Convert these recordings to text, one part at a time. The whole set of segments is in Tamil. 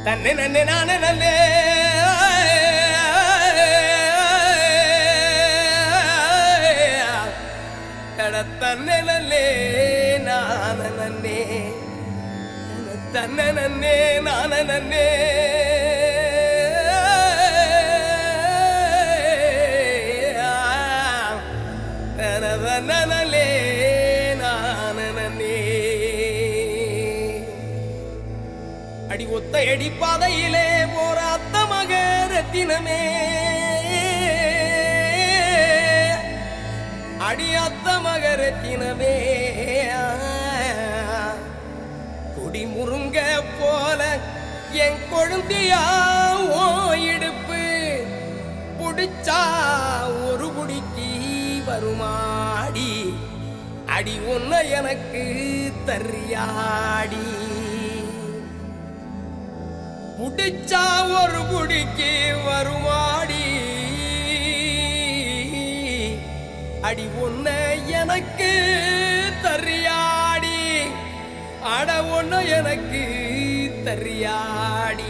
தன்னை நன்னே நானே நன்னே தட தன்னை நல்லே நான நன்னே தன்னை நன்னே நான நன்னே தனத நனலே நான நன்னே அடி ஒத்த அடி பாதையிலே போற அத்த மக ரத்தினமே அடி அத்த மக ரத்தினமே குடி முருங்க போல என் கொழுந்தியா ஓ இடுப்பு புடிச்சா ஒரு குடிக்கு வருமாடி அடி ஒன்ன எனக்கு தரியாடி புடிச்சா ஒரு குடிக்கு வருமாடி அடி ஒன்ன எனக்கு தரியாடி அட ஒன்ன எனக்கு தரியாடி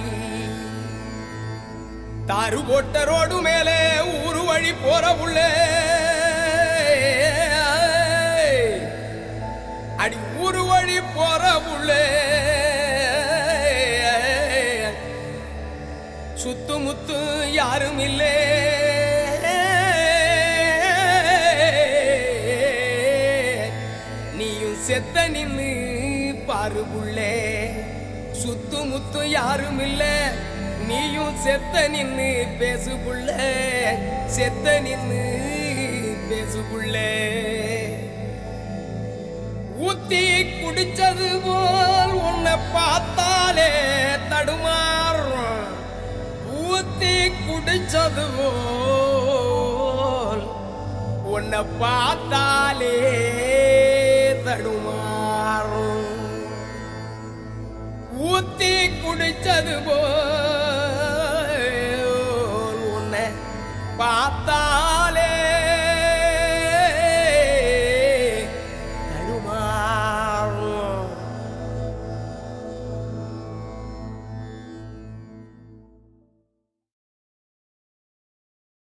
தாரு போட்ட ரோடு மேலே ஊரு வழி போற புள்ள அடி ஊரு வழி போற புள்ள சுத்து முத்து யாரும் இல்லே நீயும் செத்த நின்னு பாரு புள்ளே சுத்து முத்து யாரும் இல்ல நீயும் செத்த நின்னு பேசு புள்ள செத்த நின்னு பேசு புள்ளே ஊத்தி குடிச்சது போல் உன்னை பார்த்தாலே தடுமாறும் ஊத்தி குடிச்சது போல் உன்னை பார்த்தாலே தடுமாறும் ஊத்தி குடிச்சது போல் உன்னை பார்த்தா